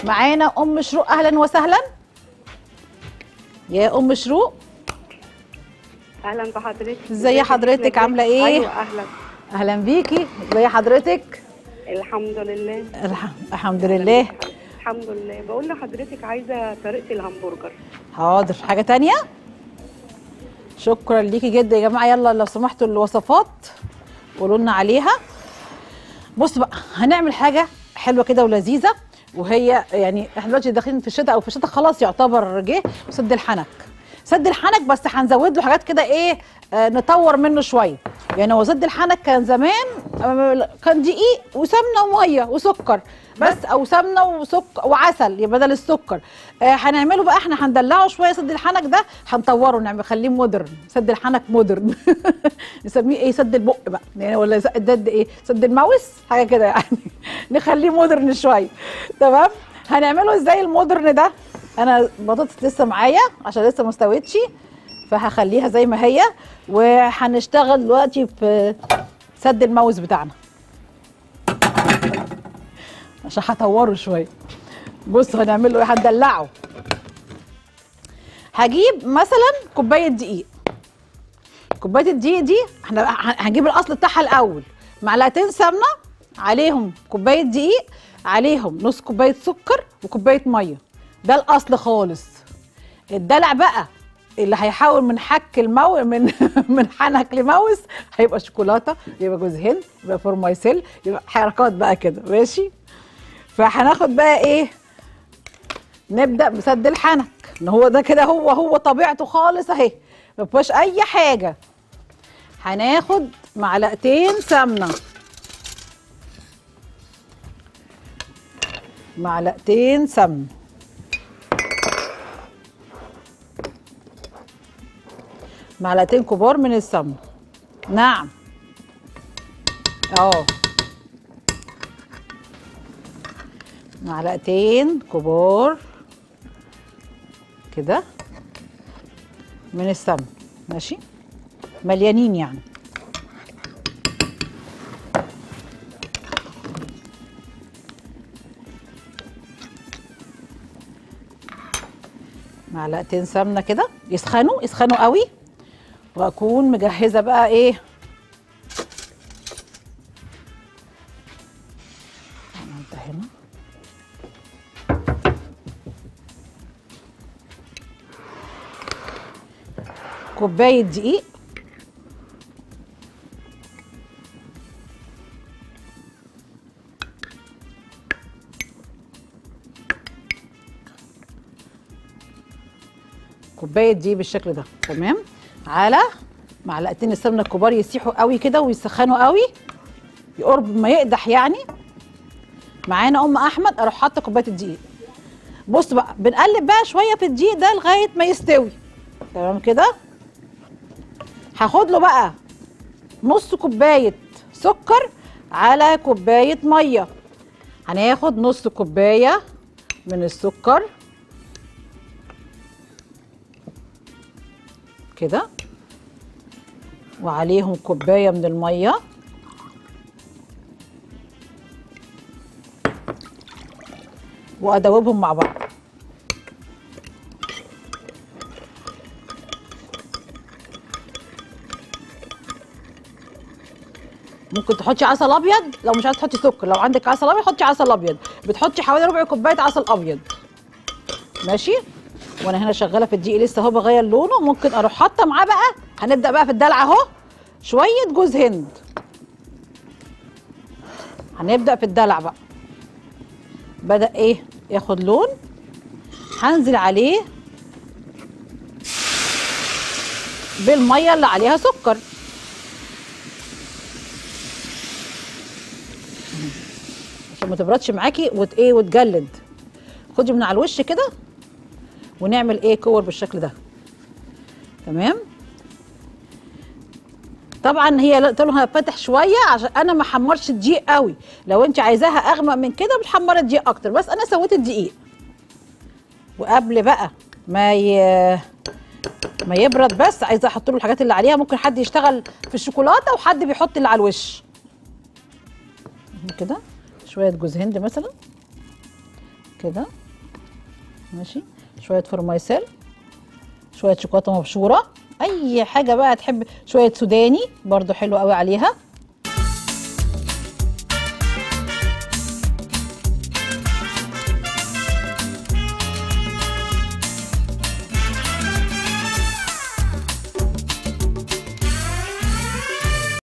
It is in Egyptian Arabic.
معانا ام شروق اهلا وسهلا يا ام شروق اهلا بحضرتك ازي حضرتك؟ عاملة ايه؟ ايوه اهلا اهلا بيكي ازي حضرتك الحمد لله الح- الحمد لله الحمد لله بقول لحضرتك عايزه طريقه الهمبرجر حاضر حاجه تانية شكرا ليكي جدا يا جماعه يلا لو سمحتوا الوصفات قولوا لنا عليها بص بقى هنعمل حاجه حلوه كده ولذيذه وهي يعني احنا دلوقتي داخلين في الشتاء او في الشتاء خلاص يعتبر جه سد الحنك سد الحنك بس هنزود له حاجات كده ايه آه نطور منه شويه يعني هو سد الحنك كان زمان آه، كان دقيق وسمنه وميه وسكر بس او سمنه وسكر وعسل بدل السكر آه هنعمله بقى احنا هندلعه شويه سد الحنك ده هنطوره نعمل خليه مودرن سد الحنك مودرن نسميه ايه سد البق بقى يعني ولا سد ايه سد الماوس حاجه كده يعني نخليه مودرن شويه تمام هنعمله ازاي المودرن ده انا بطاطس لسه معايا عشان لسه ما استوتش فهخليها زي ما هي وهنشتغل دلوقتي في سد الماوس بتاعنا عشان هطوره شويه بص هنعمل له ايه هندلعه هجيب مثلا كوبايه دقيق كوبايه الدقيق دي احنا ه- هنجيب الاصل بتاعها الاول معلقتين سمنه عليهم كوبايه دقيق عليهم نص كوبايه سكر وكوبايه ميه ده الاصل خالص الدلع بقى اللي هيحاول من حك المو من من حنك لموز هيبقى شوكولاته يبقى جوز هند يبقى فورمايسيل يبقى حركات بقى كده ماشي فهناخد بقى ايه نبدا بسد الحنك ان هو ده كده هو هو طبيعته خالص اهي ما فيهاش اي حاجه هناخد معلقتين سمنه معلقتين سمنه معلقتين كبار من السمنه نعم اه معلقتين كبار كده من السمن ماشي مليانين يعني معلقتين سمنه كده يسخنوا يسخنوا قوي واكون مجهزه بقى ايه عملت هنا كوبايه دقيق كوبايه دقيق بالشكل ده تمام على معلقتين السمنه الكبار يسيحوا قوي كده ويسخنوا قوي يقرب ما يقدح يعني معانا ام احمد اروح حاطه كوبايه الدقيق بص بقى بنقلب بقى شويه في الدقيق ده لغايه ما يستوي تمام كده هاخد له بقى نص كوبايه سكر على كوبايه ميه هناخد نص كوبايه من السكر كده وعليهم كوبايه من الميه وادوبهم مع بعض ممكن تحطي عسل ابيض لو مش عايزه تحطي سكر لو عندك عسل ابيض حطي عسل ابيض بتحطي حوالي ربع كوبايه عسل ابيض ماشي وانا هنا شغاله في الدقيق لسه اهو بغير لونه ممكن اروح حاطه معاه بقى هنبدا بقى في الدلع اهو شويه جوز هند هنبدا في الدلع بقى بدا ايه ياخد لون هنزل عليه بالميه اللي عليها سكر عشان ما تبردش معاكي وت ايه وتجلد خدي من على الوش كده ونعمل ايه كور بالشكل ده تمام طبعا هي لونها فاتح شويه عشان انا ما حمرش الدقيق قوي لو انت عايزاها اغمق من كده بتحمري الدقيق اكتر بس انا سويت الدقيق وقبل بقى ما ي... ما يبرد بس عايزه احط له الحاجات اللي عليها ممكن حد يشتغل في الشوكولاته وحد بيحط اللي على الوش كده شويه جوز هند مثلا كده ماشي شويه فرمايسيل شويه شوكولاته مبشوره اي حاجه بقى تحب شويه سوداني برضو حلو قوي عليها